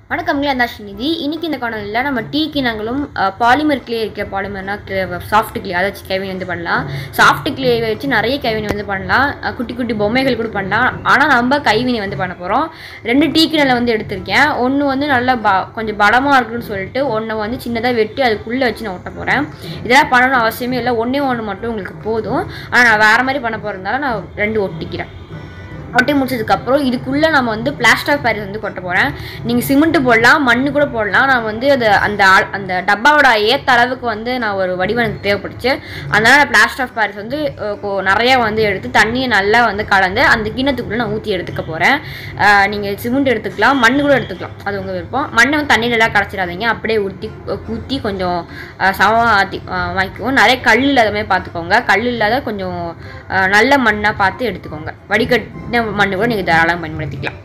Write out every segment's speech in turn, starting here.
வணக்கம்ங்களே அந்த நிதி இன்னைக்கு இந்த காணொலியில் நம்ம டீ கிணங்களும் பாலிமர் கிளே இருக்கிற பாலிமர்னா சாஃப்ட் கிளே அதை வச்சு கைவினை வந்து பண்ணலாம் சாஃப்ட் கிளே வச்சு நிறைய கைவினை வந்து பண்ணலாம் அஹ் குட்டி குட்டி பொம்மைகள் கூட பண்ணலாம் ஆனால் நம்ம கைவினை வந்து பண்ண போகிறோம் ரெண்டு டீ கிணலை வந்து எடுத்திருக்கேன் ஒன்று வந்து நல்லா ப கொஞ்சம் பலமாக இருக்குன்னு சொல்லிட்டு ஒன்றை வந்து சின்னதாக வெட்டி அதுக்குள்ளே வச்சு நான் ஒட்ட போகிறேன் இதெல்லாம் பண்ணணும்னு அவசியமே இல்லை ஒன்றே ஒன்று மட்டும் உங்களுக்கு போதும் ஆனால் நான் வேறு மாதிரி பண்ண போகிறதுனால நான் ரெண்டு ஒட்டிக்கிறேன் ஒட்டி முடிச்சதுக்கப்புறம் இதுக்குள்ளே நம்ம வந்து பிளாஸ்டர் பாரிஸ் வந்து கொட்ட போகிறேன் நீங்கள் சிமெண்ட்டு போடலாம் மண்ணு கூட போடலாம் நான் வந்து அது அந்த ஆள்- அந்த டப்பாவோட ஏற்ற அளவுக்கு வந்து நான் ஒரு வடிவம் எனக்கு தேவைப்பட்டுச்சு அதனால் நான் பிளாஸ்டர் ஆஃப் பாரிஸ் வந்து அஹ், கொ- நிறைய வந்து எடுத்து தண்ணியை நல்லா வந்து கலந்து அந்த கிண்ணத்துக்குள்ளே நான் ஊற்றி எடுத்துக்க போகிறேன் நீங்கள் சிமெண்ட் எடுத்துக்கலாம் மண்ணு கூட எடுத்துக்கலாம் அது உங்கள் விருப்பம் மண்ணை வந்து தண்ணியில் எல்லாம் கரைச்சிடாதீங்க அப்படியே ஊற்றி ஊற்றி கொஞ்சம் சமமாக ஆற்றி வாங்கிக்குவோம் நிறைய கல் இல்லாத மாதிரி பார்த்துக்கோங்க கல் இல்லாத கொஞ்சம் அஹ், நல்ல மண்ணாக பார்த்து எடுத்துக்கோங்க வடிகட்டின மண்ணு கூட நீங்கள் தாராளமாக பயன்படுத்திக்கலாம்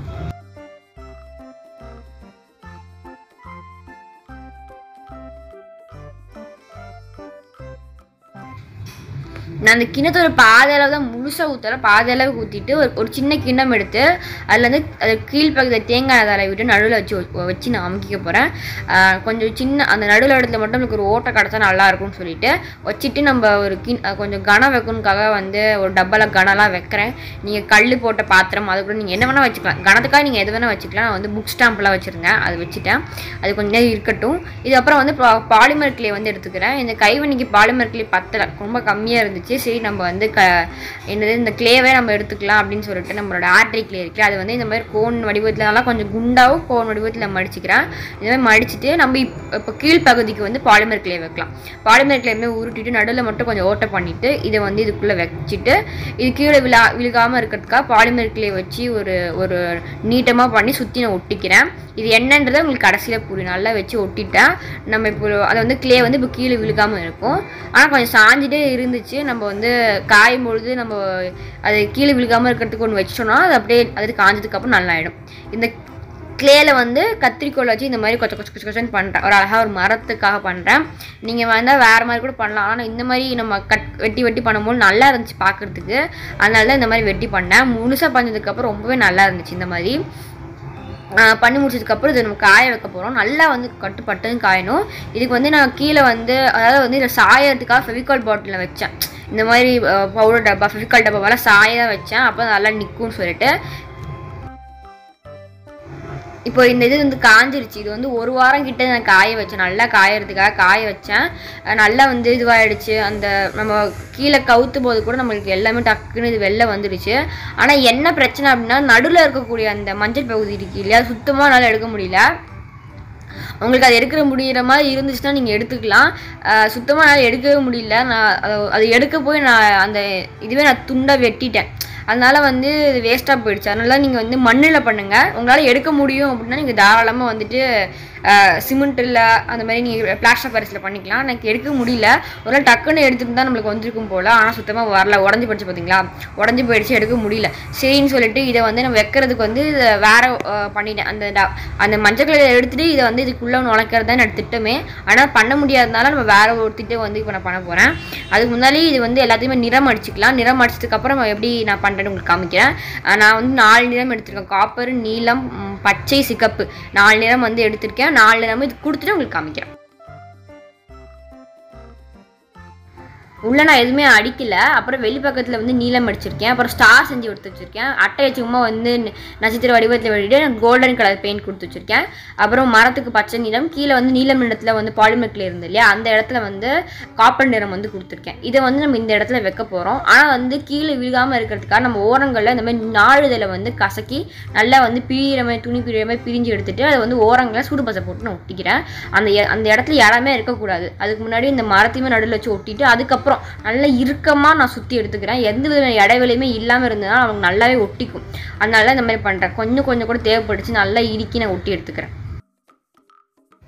நான் அந்த கிண்ணத்தோட பாதி அளவு தான் முழுசாக ஊற்றல பாதி அளவுக்கு ஊற்றிட்டு ஒரு ஒரு சின்ன கிண்ணம் எடுத்து அதில் வந்து அது கீழ்ப்பகுதியில் தேங்காய் தலை விட்டு நடுவில் வச்சு வ- வச்சு நான் அமுக்கிக்க போகிறேன் கொஞ்சம் சின்ன அந்த நடுவில் இடத்துல மட்டும் எனக்கு ஒரு ஓட்டை கிடச்சா நல்லா இருக்கும்னு சொல்லிட்டு வச்சுட்டு நம்ம ஒரு கிண் அஹ் கொஞ்சம் கனம் வைக்கணுக்காக வந்து ஒரு டப்பாவில் கனம்லாம் வைக்கிறேன் நீங்கள் கல் போட்ட பாத்திரம் அது கூட நீங்கள் என்ன வேணால் வச்சுக்கலாம் கணத்துக்காக நீங்கள் எது வேணால் வச்சுக்கலாம் நான் வந்து புக் ஸ்டாம்ப்லாம் வச்சுருந்தேன் அது வச்சுட்டேன் அது கொஞ்ச நேரம் இருக்கட்டும் இது அப்புறம் வந்து பாலிமர் கிளே வந்து எடுத்துக்கிறேன் இந்த கைவணிக்கு பாலிமர் கிளே பத்தலை ரொம்ப கம்மியாக இருந்துச்சு சரி நம்ம வந்து க என்னது இந்த கிளேவே நம்ம எடுத்துக்கலாம் அப்படின்னு சொல்லிட்டு நம்மளோட ஆர்ட்ரி கிளே இருக்குது அது வந்து இந்த மாதிரி கோன் வடிவத்தில் நல்லா கொஞ்சம் குண்டாகவும் கோன் வடிவத்தில் மடிச்சுக்கிறேன் இந்த மாதிரி மடிச்சுட்டு நம்ம இப் இப்போ கீழ்ப்பகுதிக்கு வந்து பாலிமர் கிளே வைக்கலாம் பாலிமர் கிளேமே உருட்டிட்டு நடுவில் மட்டும் கொஞ்சம் ஓட்டை பண்ணிவிட்டு இதை வந்து இதுக்குள்ளே வச்சுட்டு இது கீழே விழா விழுகாமல் இருக்கிறதுக்காக பாலிமர் கிளே வச்சு ஒரு ஒரு நீட்டமாக பண்ணி சுற்றி நான் ஒட்டிக்கிறேன் இது என்னன்றதை உங்களுக்கு கடைசியில் புரியும் நல்லா வச்சு ஒட்டிட்டேன் நம்ம இப்போ அதை வந்து கிளே வந்து இப்போ கீழே விழுகாமல் இருக்கும் ஆனால் கொஞ்சம் சாஞ்சிட்டே இருந்துச்சு நம்ம வந்து காயும் பொழுது நம்ம அது கீழே விழுகாமல் இருக்கிறதுக்கு ஒன்று வச்சிட்டோம்னா அது அப்படியே அது காஞ்சதுக்கப்புறம் நல்லா ஆயிடும் இந்த கிளேல வந்து கத்திரிக்கோல் வச்சு இந்த மாதிரி கொச்ச கொச்ச கொச்ச கொச்சன்னு பண்ணுறேன் ஒரு அழகாக ஒரு மரத்துக்காக பண்ணுறேன் நீங்கள் வந்தால் வேறு மாதிரி கூட பண்ணலாம் ஆனால் இந்த மாதிரி நம்ம கட் வெட்டி வெட்டி பண்ணும்போது நல்லா இருந்துச்சு பார்க்குறதுக்கு அதனால தான் இந்த மாதிரி வெட்டி பண்ணேன் முழுசாக பண்ணதுக்கப்புறம் ரொம்பவே நல்லா இருந்துச்சு இந்த மாதிரி ஆஹ் பண்ணி முடிச்சதுக்கப்புறம் இதை நம்ம காய வைக்க போகிறோம் நல்லா வந்து கட்டுப்பட்டுன்னு காயணும் இதுக்கு வந்து நான் கீழே வந்து அதாவது வந்து இதை சாயறதுக்காக ஃபெவிகால் பாட்டிலில் வச்சேன் இந்த மாதிரி பவுடர் டப்பா ஃபெவிகால் டப்பாவெல்லாம் சாய தான் வச்சேன் அப்போ நல்லா நிற்கும்னு சொல்லிட்டு இப்போ இந்த இது வந்து காஞ்சிருச்சு இது வந்து ஒரு வாரம் கிட்ட நான் காய வச்சேன் நல்லா காயறதுக்காக காய வச்சேன் அஹ் நல்லா வந்து இதுவாகிடுச்சு அந்த நம்ம கீழே கவுத்தும் போது கூட நம்மளுக்கு எல்லாமே டக்குன்னு இது வெளில வந்துடுச்சு ஆனால் என்ன பிரச்சனை அப்படின்னா நடுவில் இருக்கக்கூடிய அந்த மஞ்சள் பகுதி இருக்கு இல்லையா சுத்தமாக என்னால் எடுக்க முடியல உங்களுக்கு அது எடுக்கிற முடியிற மாதிரி இருந்துச்சுன்னா நீங்கள் எடுத்துக்கலாம் சுத்தமாக என்னால் எடுக்கவே முடியல நான் அது- அது எடுக்க போய் நான் அந்த இதுவே நான் துண்டாக வெட்டிட்டேன் அதனால வந்து இது வேஸ்ட்டாக போயிடுச்சு அதனால நீங்கள் வந்து மண்ணில் பண்ணுங்கள் உங்களால் எடுக்க முடியும் அப்படின்னா நீங்கள் தாராளமாக வந்துட்டு சிமெண்ட் இல்லை அந்த மாதிரி நீங்கள் பிளாஸ்டர் பாரிஸில் பண்ணிக்கலாம் எனக்கு எடுக்க முடியல ஒரு நாள் டக்குன்னு எடுத்துட்டு தான் நம்மளுக்கு வந்திருக்கும் போல் ஆனால் சுத்தமாக வரல உடஞ்சி போயிடுச்சு பார்த்தீங்களா உடஞ்சி போயிடுச்சு எடுக்க முடியல சரின்னு சொல்லிட்டு இதை வந்து நம்ம வைக்கிறதுக்கு வந்து இதை வேற அஹ், பண்ணிட்டேன் அந்த ட- அந்த மஞ்சள் கலரை எடுத்துட்டு இதை வந்து இதுக்குள்ளே நுழைக்கிறது தான் என்னோட திட்டமே ஆனால் பண்ண முடியாதனால நம்ம வேற ஒரு திட்டம் வந்து இப்போ நான் பண்ண போகிறேன் அதுக்கு முன்னாடி இது வந்து எல்லாத்தையுமே நிறம் அடிச்சுக்கலாம் நிறம் அடிச்சதுக்கப்புறம் எப்படி நான் பண்ணுறேன்னு உங்களுக்கு காமிக்கிறேன் அஹ் நான் வந்து நாலு நிறம் எடுத்திருக்கேன் காப்பர் நீலம் ம், பச்சை சிகப்பு நாலு நிறம் வந்து எடுத்திருக்கேன் நாலு நிறம் இது கொடுத்துட்டு உங்களுக்கு காமிக்கிறேன் உள்ள நான் எதுவுமே அடிக்கல அப்புறம் வெளி பக்கத்தில் வந்து நீலம் அடிச்சிருக்கேன் அப்புறம் ஸ்டார் செஞ்சு கொடுத்து வச்சிருக்கேன் அட்டையை சும்மா வந்து ந- நட்சத்திர வடிவத்தில் வெளியிட்டு கோல்டன் கலர் பெயிண்ட் கொடுத்து வச்சிருக்கேன் அப்புறம் மரத்துக்கு பச்சை நிறம் கீழே வந்து நீலம் நிறத்தில் வந்து பாலிமெக்கில் இருந்து இல்லையா அந்த இடத்துல வந்து காப்பர் நிறம் வந்து கொடுத்துருக்கேன் இதை வந்து நம்ம இந்த இடத்துல வைக்க போகிறோம் ஆனால் வந்து கீழே விழுகாமல் இருக்கிறதுக்காக நம்ம ஓரங்களில் இந்த மாதிரி நாழுதலை வந்து கசக்கி நல்லா வந்து பிரியிற மாதிரி துணி பிரியிற மாதிரி பிரிஞ்சு எடுத்துட்டு அதை வந்து ஓரங்களில் சூடு பசை போட்டு நான் ஒட்டிக்கிறேன் அந்த எ- அந்த இடத்துல இடமே இருக்கக்கூடாது அதுக்கு முன்னாடி இந்த மரத்தையுமே நடுவில் வச்சு ஒட்டிட்டு அதுக்கப்புறம் நல்லா இறுக்கமாக நான் சுற்றி எடுத்துக்கிறேன் எந்த வித இடைவெளியுமே இல்லாமல் இருந்ததுன்னா அவங்க நல்லாவே ஒட்டிக்கும் அதனால இந்த மாதிரி பண்ணுறேன் கொஞ்சம் கொஞ்சம் கூட தேவைப்படுச்சு நல்லா இறுக்கி நான் ஒட்டி எடுத்துக்கிறேன்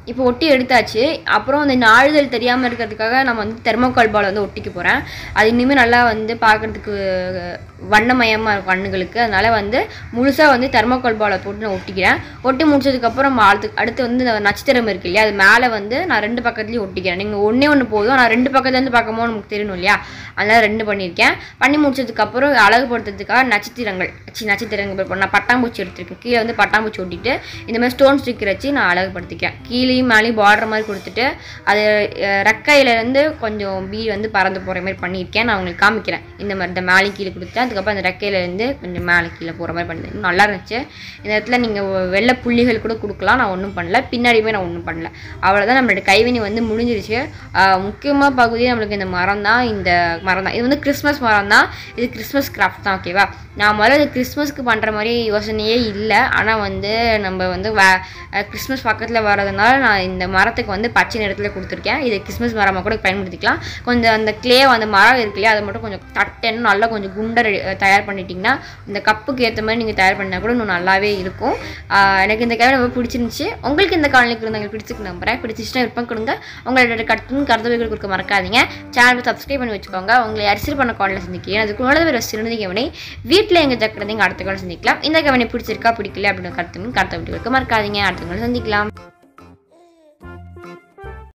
இப்போ ஒட்டி எடுத்தாச்சு அப்புறம் அந்த நாழுதல் தெரியாமல் இருக்கிறதுக்காக நம்ம வந்து தெர்மோகால் பால் வந்து ஒட்டிக்க போகிறேன் அது இனிமேல் நல்லா வந்து பார்க்குறதுக்கு வண்ணமயமாக இருக்கும் கண்ணுங்களுக்கு அதனால் வந்து முழுசாக வந்து தெர்மோகால் பாலை போட்டு நான் ஒட்டிக்கிறேன் ஒட்டி முடிச்சதுக்கப்புறம் அடுத்து அடுத்து வந்து இந்த நட்சத்திரம் இருக்கு இல்லையா அது மேலே வந்து நான் ரெண்டு பக்கத்துலேயும் ஒட்டிக்கிறேன் நீங்கள் ஒன்றே ஒன்று போதும் நான் ரெண்டு பக்கத்துலேருந்து பார்க்கும்போது நமக்கு தெரியணும் இல்லையா அதனால் ரெண்டு பண்ணியிருக்கேன் பண்ணி முடிச்சதுக்கப்புறம் அழகுபடுத்துறதுக்காக நட்சத்திரங்கள் சி நட்சத்திரங்கள் இப்போ நான் பட்டாம்பூச்சி எடுத்திருக்கேன் கீழே வந்து பட்டாம்பூச்சி ஒட்டிட்டு இந்த மாதிரி ஸ்டோன் ஸ்டிக்கர் வச்சு நான் அழகுபடுத்திக்கிறேன் கீழேயும் மேலேயும் பார்டர் மாதிரி கொடுத்துட்டு அது அஹ், ரெக்கையிலேருந்து கொஞ்சம் பீ வந்து பறந்து போகிற மாதிரி பண்ணியிருக்கேன் நான் உங்களுக்கு காமிக்கிறேன் இந்த மாதிரி இந்த மேலே கீழே கொடுத்தேன் அதுக்கப்புறம் அந்த ரெக்கையிலேருந்து கொஞ்சம் மேலே கீழே போகிற மாதிரி பண்ணி நல்லா இருந்துச்சு இந்த இடத்துல நீங்கள் வெள்ளை புள்ளிகள் கூட கொடுக்கலாம் நான் ஒன்றும் பண்ணல பின்னாடியுமே நான் ஒன்றும் பண்ணல அவ்வளோதான் நம்மளோட கைவினை வந்து முடிஞ்சிருச்சு முக்கியமாக பகுதி நம்மளுக்கு இந்த மரம் தான் இந்த மரம் தான் இது வந்து கிறிஸ்மஸ் மரம் தான் இது கிறிஸ்மஸ் கிராஃப்ட் தான் ஓகேவா நான் முதல்ல இது கிறிஸ்மஸ்க்கு பண்ணுற மாதிரி யோசனையே இல்லை ஆனால் வந்து நம்ம வந்து வே அஹ் கிறிஸ்மஸ் பக்கத்தில் வர்றதுனால நான் இந்த மரத்துக்கு வந்து பச்சை நிறத்தில் கொடுத்துருக்கேன் இது கிறிஸ்மஸ் மரமாக கூட பயன்படுத்திக்கலாம் கொஞ்சம் அந்த க்ளே அந்த மரம் இருக்கு இல்லையா அதை மட்டும் கொஞ்சம் தட்டன்னு நல்லா கொஞ்சம் குண்டை ரெடி தயார் பண்ணிட்டீங்கன்னா இந்த கப்புக்கு ஏற்ற மாதிரி நீங்கள் தயார் பண்ணால் கூட இன்னும் நல்லாவே இருக்கும் ஆஹ் எனக்கு இந்த கேள்வி ரொம்ப பிடிச்சிருந்துச்சு உங்களுக்கு இந்த காலனிக்கு இருந்தாங்க பிடிச்சிருக்கு நம்புறேன் பிடிச்சிச்சுன்னா விருப்பம் கொடுங்க உங்களோட கருத்தும் கருத்துகள் கொடுக்க மறக்காதீங்க சேனல் சப்ஸ்கிரைப் பண்ணி வச்சுக்கோங்க உங்களை அரசியல் பண்ண காலில் சந்திக்கிறேன் அதுக்கு உணவு ஒரு சிறந்த கவனை வீட்டில் எங்கள் ஜக்கிறதைங்க அடுத்த காலம் சந்திக்கலாம் இந்த கவனை பிடிச்சிருக்கா பிடிக்கல அப்படின்னு கருத்தும் கருத்தை விட்டு கொடுக்க மறக்காதீங்க அடுத்த காலம் சந்திக்கலாம்